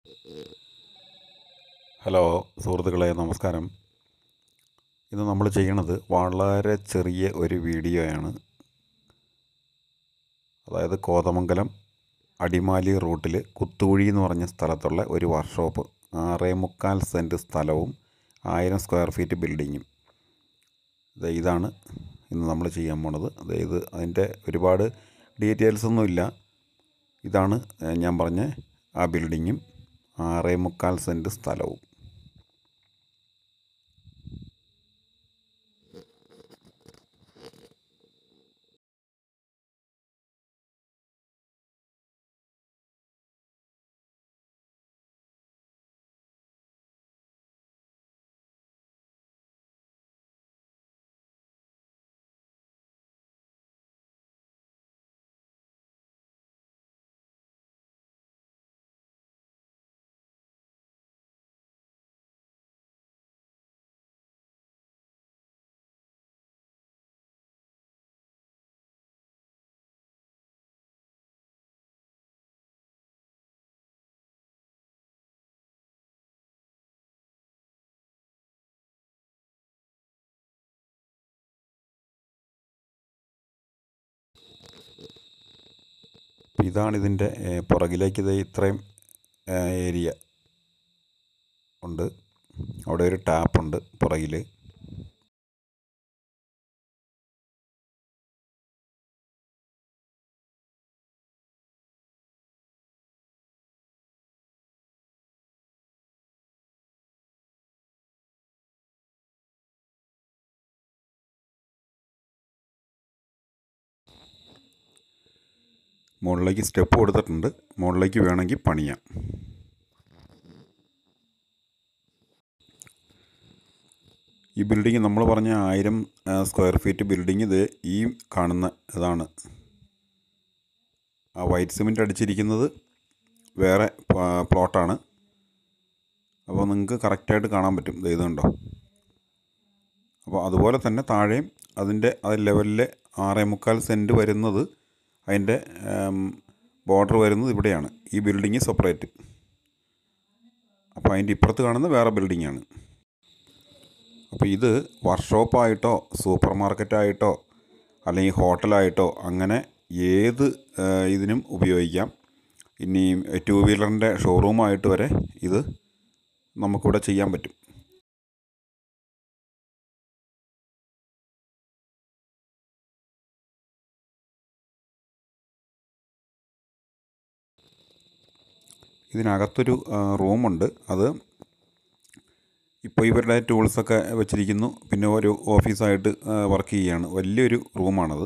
hello സുഹൃത്തുക്കളെ നമസ്കാരം ഇന്ന് നമ്മൾ ചെയ്യണത് വളരെ ചെറിയ ഒരു വീഡിയോയാണ് അതായത് കോതമംഗലം അടിമാലി റൂട്ടിൽ കുത്തുകുഴി എന്ന് പറഞ്ഞ സ്ഥലത്തുള്ള ഒരു വർക്ക്ഷോപ്പ് ആറേ മുക്കാൽ സെൻറ്റ് സ്ഥലവും ആയിരം സ്ക്വയർ ഫീറ്റ് ബിൽഡിങ്ങും ദേ ഇതാണ് ഇന്ന് നമ്മൾ ചെയ്യാൻ പോണത് അതായത് അതിൻ്റെ ഒരുപാട് ഡീറ്റെയിൽസ് ഒന്നുമില്ല ഇതാണ് ഏഹ്, ഞാൻ പറഞ്ഞ ആ ബിൽഡിങ്ങും ആറേ മുക്കാൽ സെൻറ്റ് സ്ഥലവും അപ്പോൾ ഇതാണ് ഇതിൻ്റെ ഏഹ്, പുറകിലേക്ക് ഇത് ഇത്രയും ഏഹ്, ഏരിയ ഉണ്ട് അവിടെ ഒരു ടാപ്പുണ്ട് പുറകിൽ മുകളിലേക്ക് സ്റ്റെപ്പ് കൊടുത്തിട്ടുണ്ട് മുകളിലേക്ക് വേണമെങ്കിൽ പണിയാം ഈ ബിൽഡിങ് നമ്മൾ പറഞ്ഞ ആയിരം സ്ക്വയർ ഫീറ്റ് ബിൽഡിങ് ഇത് ഈ കാണുന്ന ഇതാണ് ആ വൈറ്റ് സിമെൻറ്റ് അടിച്ചിരിക്കുന്നത് വേറെ പ- പ്ലോട്ടാണ് അപ്പോൾ നിങ്ങൾക്ക് കറക്റ്റായിട്ട് കാണാൻ പറ്റും ഇത് ഇതുണ്ടോ അപ്പോൾ അതുപോലെ തന്നെ താഴെയും അതിൻ്റെ ആ ലെവലിലെ ആറേ മുക്കാൽ സെൻറ്റ് വരുന്നത് അതിൻ്റെ ബോർഡർ വരുന്നത് ഇവിടെയാണ് ഈ ബിൽഡിങ് സെപ്പറേറ്റ് അപ്പോൾ അതിൻ്റെ ഇപ്പുറത്ത് കാണുന്ന വേറെ ബിൽഡിങ്ങാണ് അപ്പോൾ ഇത് വർക്ക്ഷോപ്പായിട്ടോ സൂപ്പർ മാർക്കറ്റായിട്ടോ അല്ലെങ്കിൽ ഹോട്ടലായിട്ടോ അങ്ങനെ ഏത് ആ, ഇതിനും ഉപയോഗിക്കാം ഇനി ടു വീലറിൻ്റെ ഷോറൂമായിട്ട് വരെ ഇത് നമുക്കിവിടെ ചെയ്യാൻ പറ്റും ഇതിനകത്തൊരു ആ, റൂമുണ്ട് അത് ഇപ്പോൾ ഇവരുടെ ടൂൾസൊക്കെ വെച്ചിരിക്കുന്നു പിന്നെ ഒരു ഓഫീസായിട്ട് വർക്ക് ചെയ്യുകയാണ് വലിയൊരു റൂമാണത്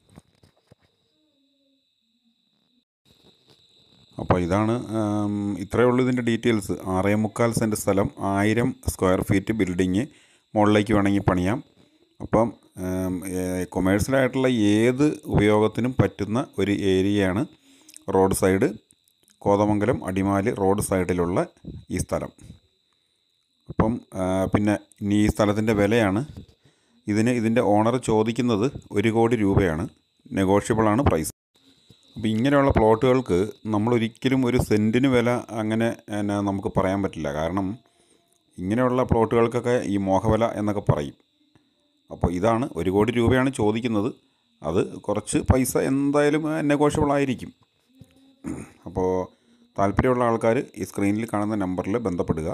അപ്പോൾ ഇതാണ് ആം, ഇത്രയേ ഉള്ളൂ ഇതിൻ്റെ ഡീറ്റെയിൽസ് ആറേ മുക്കാൽ സെൻറ്റ് സ്ഥലം ആയിരം സ്ക്വയർ ഫീറ്റ് ബിൽഡിങ് മുകളിലേക്ക് വേണമെങ്കിൽ പണിയാം അപ്പം കൊമേഴ്സ്യലായിട്ടുള്ള ഏത് ഉപയോഗത്തിനും പറ്റുന്ന ഒരു ഏരിയയാണ് road side Kothamangalam Adimali road സൈഡിലുള്ള ഈ സ്ഥലം അപ്പം ആ, പിന്നെ ഇനി ഈ സ്ഥലത്തിൻ്റെ വിലയാണ് ഇതിന് ഇതിൻ്റെ ഓണർ ചോദിക്കുന്നത് ഒരു കോടി രൂപയാണ് നെഗോഷ്യബിളാണ് പ്രൈസ് അപ്പോൾ ഇങ്ങനെയുള്ള പ്ലോട്ടുകൾക്ക് നമ്മൾ ഒരിക്കലും ഒരു സെൻറ്റിന് വില അങ്ങനെ എന്നാ നമുക്ക് പറയാൻ പറ്റില്ല കാരണം ഇങ്ങനെയുള്ള പ്ലോട്ടുകൾക്കൊക്കെ ഈ മോഹവില എന്നൊക്കെ പറയും അപ്പോൾ ഇതാണ് ഒരു കോടി രൂപയാണ് ചോദിക്കുന്നത് അത് കുറച്ച് പൈസ എന്തായാലും നെഗോഷ്യബിൾ ആയിരിക്കും അപ്പോൾ താല്പര്യമുള്ള ആൾക്കാർ ഈ സ്ക്രീനിൽ കാണുന്ന നമ്പറിൽ ബന്ധപ്പെടുക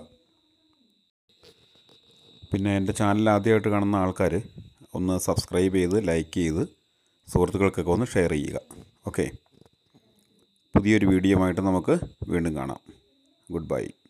പിന്നെ എൻ്റെ ചാനൽ ആദ്യമായിട്ട് കാണുന്ന ആൾക്കാർ ഒന്ന് സബ്സ്ക്രൈബ് ചെയ്ത് ലൈക്ക് ചെയ്ത് സുഹൃത്തുക്കൾക്കൊക്കെ ഒന്ന് ഷെയർ ചെയ്യുക ഓക്കെ പുതിയൊരു വീഡിയോ ആയിട്ട് നമുക്ക് വീണ്ടും കാണാം ഗുഡ് ബൈ